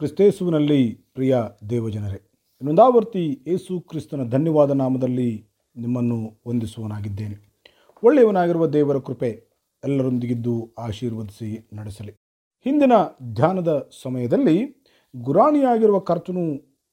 ಕ್ರಿಸ್ತೇಸುವಿನಲ್ಲಿ ಪ್ರಿಯ ದೇವಜನರೇ ಇನ್ನೊಂದಾವರ್ತಿ ಏಸು ಕ್ರಿಸ್ತನ ಧನ್ಯವಾದ ನಾಮದಲ್ಲಿ ನಿಮ್ಮನ್ನು ವಂದಿಸುವನಾಗಿದ್ದೇನೆ ಒಳ್ಳೆಯವನಾಗಿರುವ ದೇವರ ಕೃಪೆ ಎಲ್ಲರೊಂದಿಗಿದ್ದು ಆಶೀರ್ವದಿಸಿ ನಡೆಸಲಿ ಹಿಂದಿನ ಧ್ಯಾನದ ಸಮಯದಲ್ಲಿ ಗುರಾಣಿಯಾಗಿರುವ ಕರ್ತನು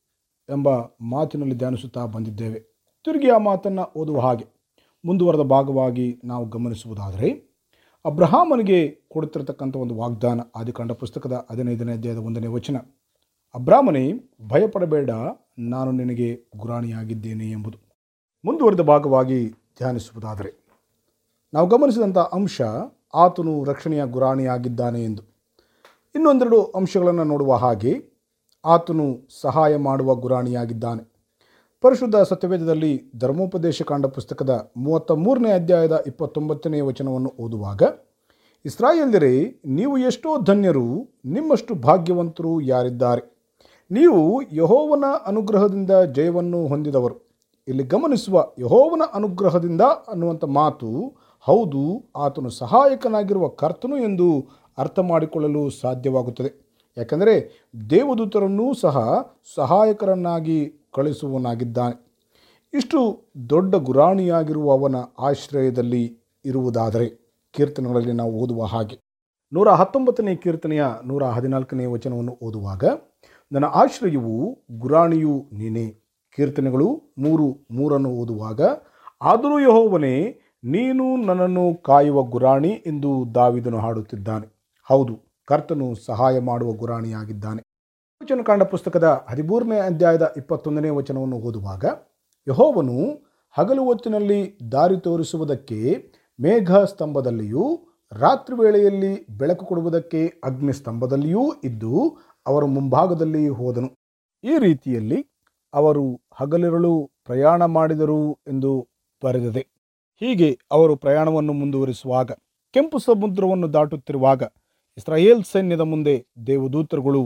ಎಂಬ ಮಾತಿನಲ್ಲಿ ಧ್ಯಾನಿಸುತ್ತಾ ಬಂದಿದ್ದೇವೆ ತಿರುಗಿ ಆ ಮಾತನ್ನು ಓದುವ ಹಾಗೆ ಮುಂದುವರೆದ ಭಾಗವಾಗಿ ನಾವು ಗಮನಿಸುವುದಾದರೆ ಅಬ್ರಹಾಮನಿಗೆ ಕೊಡುತ್ತಿರತಕ್ಕಂಥ ಒಂದು ವಾಗ್ದಾನ ಆದಿಕಾಂಡ ಪುಸ್ತಕದ ಹದಿನೈದನೇ ಅಧ್ಯಾಯದ ಒಂದನೇ ವಚನ ಅಬ್ರಾಹ್ಮನೇ ಭಯಪಡಬೇಡ ನಾನು ನಿನಗೆ ಗುರಾಣಿಯಾಗಿದ್ದೇನೆ ಎಂಬುದು ಮುಂದುವರೆದ ಭಾಗವಾಗಿ ಧ್ಯಾನಿಸುವುದಾದರೆ ನಾವು ಗಮನಿಸಿದಂಥ ಅಂಶ ಆತನು ರಕ್ಷಣೆಯ ಗುರಾಣಿಯಾಗಿದ್ದಾನೆ ಎಂದು ಇನ್ನೊಂದೆರಡು ಅಂಶಗಳನ್ನು ನೋಡುವ ಹಾಗೆ ಆತನು ಸಹಾಯ ಮಾಡುವ ಗುರಾಣಿಯಾಗಿದ್ದಾನೆ ಪರಿಶುದ್ಧ ಸತ್ಯವೇದದಲ್ಲಿ ಧರ್ಮೋಪದೇಶ ಕಾಂಡ ಪುಸ್ತಕದ ಮೂವತ್ತ ಮೂರನೇ ಅಧ್ಯಾಯದ ಇಪ್ಪತ್ತೊಂಬತ್ತನೇ ವಚನವನ್ನು ಓದುವಾಗ ಇಸ್ರಾಯೇಲ್ಯರೇ ನೀವು ಎಷ್ಟೋ ಧನ್ಯರು ನಿಮ್ಮಷ್ಟು ಭಾಗ್ಯವಂತರು ಯಾರಿದ್ದಾರೆ ನೀವು ಯಹೋವನ ಅನುಗ್ರಹದಿಂದ ಜಯವನ್ನು ಹೊಂದಿದವರು ಇಲ್ಲಿ ಗಮನಿಸುವ ಯಹೋವನ ಅನುಗ್ರಹದಿಂದ ಅನ್ನುವಂಥ ಮಾತು ಹೌದು ಆತನು ಸಹಾಯಕನಾಗಿರುವ ಕರ್ತನು ಎಂದು ಅರ್ಥ ಮಾಡಿಕೊಳ್ಳಲು ಸಾಧ್ಯವಾಗುತ್ತದೆ ಯಾಕಂದರೆ ದೇವದೂತರನ್ನೂ ಸಹ ಸಹಾಯಕರನ್ನಾಗಿ ಕಳಿಸುವನಾಗಿದ್ದಾನೆ ಇಷ್ಟು ದೊಡ್ಡ ಗುರಾಣಿಯಾಗಿರುವ ಅವನ ಆಶ್ರಯದಲ್ಲಿ ಇರುವುದಾದರೆ ಕೀರ್ತನೆಗಳಲ್ಲಿ ನಾವು ಓದುವ ಹಾಗೆ ನೂರ ಹತ್ತೊಂಬತ್ತನೇ ಕೀರ್ತನೆಯ ನೂರ ಹದಿನಾಲ್ಕನೇ ವಚನವನ್ನು ಓದುವಾಗ ನನ್ನ ಆಶ್ರಯವು ಗುರಾಣಿಯು ನೀನೇ ಕೀರ್ತನೆಗಳು ಮೂರು ಮೂರನ್ನು ಓದುವಾಗ ಆದರೂ ಯಹೋವನೇ ನೀನು ನನ್ನನ್ನು ಕಾಯುವ ಗುರಾಣಿ ಎಂದು ದಾವಿದನು ಹಾಡುತ್ತಿದ್ದಾನೆ ಹೌದು ಕರ್ತನು ಸಹಾಯ ಮಾಡುವ ಗುರಾಣಿಯಾಗಿದ್ದಾನೆ ವಚನಕಾಂಡ ಪುಸ್ತಕದ ಹದಿಮೂರನೇ ಅಧ್ಯಾಯದ ಇಪ್ಪತ್ತೊಂದನೇ ವಚನವನ್ನು ಓದುವಾಗ ಯಹೋವನು ಹಗಲು ಹೊತ್ತಿನಲ್ಲಿ ದಾರಿ ತೋರಿಸುವುದಕ್ಕೆ ಮೇಘ ಸ್ತಂಭದಲ್ಲಿಯೂ ರಾತ್ರಿ ವೇಳೆಯಲ್ಲಿ ಬೆಳಕು ಕೊಡುವುದಕ್ಕೆ ಅಗ್ನಿ ಸ್ತಂಭದಲ್ಲಿಯೂ ಇದ್ದು ಅವರ ಮುಂಭಾಗದಲ್ಲಿ ಹೋದನು ಈ ರೀತಿಯಲ್ಲಿ ಅವರು ಹಗಲಿರಳು ಪ್ರಯಾಣ ಮಾಡಿದರು ಎಂದು ಬರೆದಿದೆ ಹೀಗೆ ಅವರು ಪ್ರಯಾಣವನ್ನು ಮುಂದುವರಿಸುವಾಗ ಕೆಂಪು ಸಮುದ್ರವನ್ನು ದಾಟುತ್ತಿರುವಾಗ ಇಸ್ರಾಯೇಲ್ ಸೈನ್ಯದ ಮುಂದೆ ದೇವದೂತರುಗಳು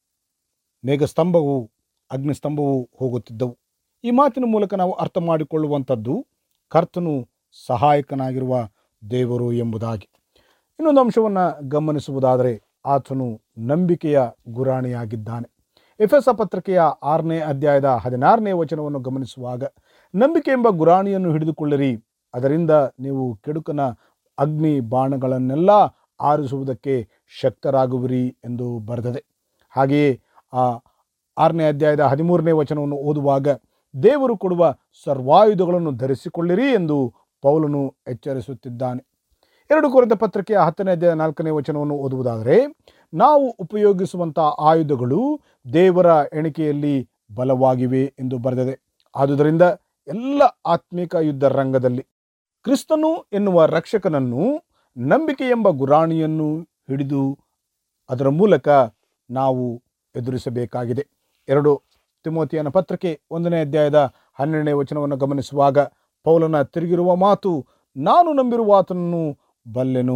ಮೇಘಸ್ತಂಭವು ಅಗ್ನಿಸ್ತಂಭವು ಹೋಗುತ್ತಿದ್ದವು ಈ ಮಾತಿನ ಮೂಲಕ ನಾವು ಅರ್ಥ ಮಾಡಿಕೊಳ್ಳುವಂಥದ್ದು ಕರ್ತನು ಸಹಾಯಕನಾಗಿರುವ ದೇವರು ಎಂಬುದಾಗಿ ಇನ್ನೊಂದು ಅಂಶವನ್ನು ಗಮನಿಸುವುದಾದರೆ ಆತನು ನಂಬಿಕೆಯ ಗುರಾಣಿಯಾಗಿದ್ದಾನೆ ಎಫೆಸ ಪತ್ರಿಕೆಯ ಆರನೇ ಅಧ್ಯಾಯದ ಹದಿನಾರನೇ ವಚನವನ್ನು ಗಮನಿಸುವಾಗ ನಂಬಿಕೆ ಎಂಬ ಗುರಾಣಿಯನ್ನು ಹಿಡಿದುಕೊಳ್ಳಿರಿ ಅದರಿಂದ ನೀವು ಕೆಡುಕನ ಅಗ್ನಿ ಬಾಣಗಳನ್ನೆಲ್ಲ ಆರಿಸುವುದಕ್ಕೆ ಶಕ್ತರಾಗುವಿರಿ ಎಂದು ಬರೆದಿದೆ ಹಾಗೆಯೇ ಆ ಆರನೇ ಅಧ್ಯಾಯದ ಹದಿಮೂರನೇ ವಚನವನ್ನು ಓದುವಾಗ ದೇವರು ಕೊಡುವ ಸರ್ವಾಯುಧಗಳನ್ನು ಧರಿಸಿಕೊಳ್ಳಿರಿ ಎಂದು ಪೌಲನು ಎಚ್ಚರಿಸುತ್ತಿದ್ದಾನೆ ಎರಡು ಕೊರೆದ ಪತ್ರಿಕೆಯ ಹತ್ತನೇ ಅಧ್ಯಾಯ ನಾಲ್ಕನೇ ವಚನವನ್ನು ಓದುವುದಾದರೆ ನಾವು ಉಪಯೋಗಿಸುವಂಥ ಆಯುಧಗಳು ದೇವರ ಎಣಿಕೆಯಲ್ಲಿ ಬಲವಾಗಿವೆ ಎಂದು ಬರೆದಿದೆ ಆದುದರಿಂದ ಎಲ್ಲ ಆತ್ಮಿಕ ಯುದ್ಧ ರಂಗದಲ್ಲಿ ಕ್ರಿಸ್ತನು ಎನ್ನುವ ರಕ್ಷಕನನ್ನು ನಂಬಿಕೆ ಎಂಬ ಗುರಾಣಿಯನ್ನು ಹಿಡಿದು ಅದರ ಮೂಲಕ ನಾವು ಎದುರಿಸಬೇಕಾಗಿದೆ ಎರಡು ತಿಮೋತಿಯನ ಪತ್ರಿಕೆ ಒಂದನೇ ಅಧ್ಯಾಯದ ಹನ್ನೆರಡನೇ ವಚನವನ್ನು ಗಮನಿಸುವಾಗ ಪೌಲನ ತಿರುಗಿರುವ ಮಾತು ನಾನು ನಂಬಿರುವ ಆತನನ್ನು ಬಲ್ಲೆನು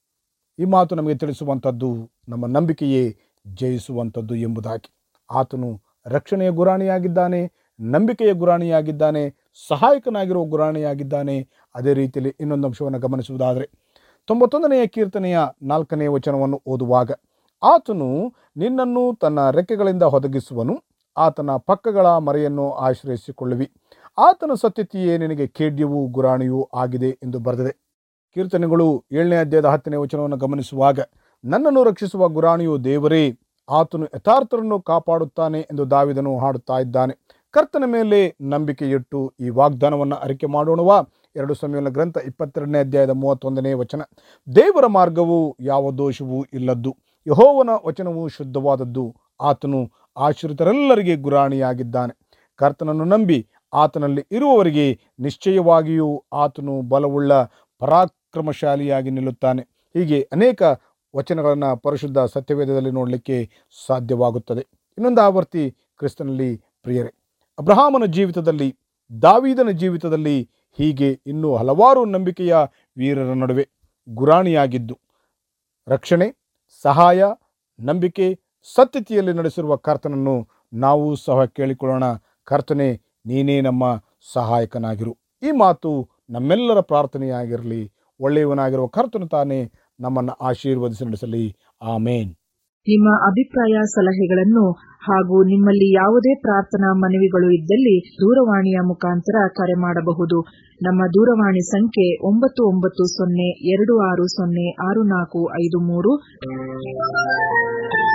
ಈ ಮಾತು ನಮಗೆ ತಿಳಿಸುವಂಥದ್ದು ನಮ್ಮ ನಂಬಿಕೆಯೇ ಜಯಿಸುವಂಥದ್ದು ಎಂಬುದಾಗಿ ಆತನು ರಕ್ಷಣೆಯ ಗುರಾಣಿಯಾಗಿದ್ದಾನೆ ನಂಬಿಕೆಯ ಗುರಾಣಿಯಾಗಿದ್ದಾನೆ ಸಹಾಯಕನಾಗಿರುವ ಗುರಾಣಿಯಾಗಿದ್ದಾನೆ ಅದೇ ರೀತಿಯಲ್ಲಿ ಇನ್ನೊಂದು ಅಂಶವನ್ನು ಗಮನಿಸುವುದಾದರೆ ತೊಂಬತ್ತೊಂದನೆಯ ಕೀರ್ತನೆಯ ನಾಲ್ಕನೇ ವಚನವನ್ನು ಓದುವಾಗ ಆತನು ನಿನ್ನನ್ನು ತನ್ನ ರೆಕ್ಕೆಗಳಿಂದ ಒದಗಿಸುವನು ಆತನ ಪಕ್ಕಗಳ ಮರೆಯನ್ನು ಆಶ್ರಯಿಸಿಕೊಳ್ಳುವಿ ಆತನ ಸತ್ಯತೆಯೇ ನಿನಗೆ ಖೇಡ್ಯವೂ ಗುರಾಣಿಯೂ ಆಗಿದೆ ಎಂದು ಬರೆದಿದೆ ಕೀರ್ತನೆಗಳು ಏಳನೇ ಅಧ್ಯಾಯದ ಹತ್ತನೇ ವಚನವನ್ನು ಗಮನಿಸುವಾಗ ನನ್ನನ್ನು ರಕ್ಷಿಸುವ ಗುರಾಣಿಯು ದೇವರೇ ಆತನು ಯಥಾರ್ಥರನ್ನು ಕಾಪಾಡುತ್ತಾನೆ ಎಂದು ದಾವಿದನು ಹಾಡುತ್ತಾ ಇದ್ದಾನೆ ಕರ್ತನ ಮೇಲೆ ನಂಬಿಕೆ ಇಟ್ಟು ಈ ವಾಗ್ದಾನವನ್ನು ಅರಿಕೆ ಮಾಡೋಣವಾ ಎರಡು ಸಮಯದ ಗ್ರಂಥ ಇಪ್ಪತ್ತೆರಡನೇ ಅಧ್ಯಾಯದ ಮೂವತ್ತೊಂದನೇ ವಚನ ದೇವರ ಮಾರ್ಗವು ಯಾವ ದೋಷವೂ ಇಲ್ಲದ್ದು ಯಹೋವನ ವಚನವು ಶುದ್ಧವಾದದ್ದು ಆತನು ಆಶ್ರಿತರೆಲ್ಲರಿಗೆ ಗುರಾಣಿಯಾಗಿದ್ದಾನೆ ಕರ್ತನನ್ನು ನಂಬಿ ಆತನಲ್ಲಿ ಇರುವವರಿಗೆ ನಿಶ್ಚಯವಾಗಿಯೂ ಆತನು ಬಲವುಳ್ಳ ಪರಾಕ್ರಮಶಾಲಿಯಾಗಿ ನಿಲ್ಲುತ್ತಾನೆ ಹೀಗೆ ಅನೇಕ ವಚನಗಳನ್ನು ಪರಿಶುದ್ಧ ಸತ್ಯವೇದದಲ್ಲಿ ನೋಡಲಿಕ್ಕೆ ಸಾಧ್ಯವಾಗುತ್ತದೆ ಇನ್ನೊಂದು ಆವರ್ತಿ ಕ್ರಿಸ್ತನಲ್ಲಿ ಪ್ರಿಯರೇ ಅಬ್ರಹಾಮನ ಜೀವಿತದಲ್ಲಿ ದಾವೀದನ ಜೀವಿತದಲ್ಲಿ ಹೀಗೆ ಇನ್ನೂ ಹಲವಾರು ನಂಬಿಕೆಯ ವೀರರ ನಡುವೆ ಗುರಾಣಿಯಾಗಿದ್ದು ರಕ್ಷಣೆ ಸಹಾಯ ನಂಬಿಕೆ ಸತ್ಯತೆಯಲ್ಲಿ ನಡೆಸಿರುವ ಕರ್ತನನ್ನು ನಾವು ಸಹ ಕೇಳಿಕೊಳ್ಳೋಣ ಕರ್ತನೆ ನೀನೇ ನಮ್ಮ ಸಹಾಯಕನಾಗಿರು ಈ ಮಾತು ನಮ್ಮೆಲ್ಲರ ಪ್ರಾರ್ಥನೆಯಾಗಿರಲಿ ಒಳ್ಳೆಯವನಾಗಿರುವ ಕರ್ತನು ತಾನೇ ನಮ್ಮನ್ನು ಆಶೀರ್ವದಿಸಿ ನಡೆಸಲಿ ಆಮೇನ್ ನಿಮ್ಮ ಅಭಿಪ್ರಾಯ ಸಲಹೆಗಳನ್ನು ಹಾಗೂ ನಿಮ್ಮಲ್ಲಿ ಯಾವುದೇ ಪ್ರಾರ್ಥನಾ ಮನವಿಗಳು ಇದ್ದಲ್ಲಿ ದೂರವಾಣಿಯ ಮುಖಾಂತರ ಕರೆ ಮಾಡಬಹುದು ನಮ್ಮ ದೂರವಾಣಿ ಸಂಖ್ಯೆ ಒಂಬತ್ತು ಒಂಬತ್ತು ಸೊನ್ನೆ ಎರಡು ಆರು ಸೊನ್ನೆ ಆರು ನಾಲ್ಕು ಐದು ಮೂರು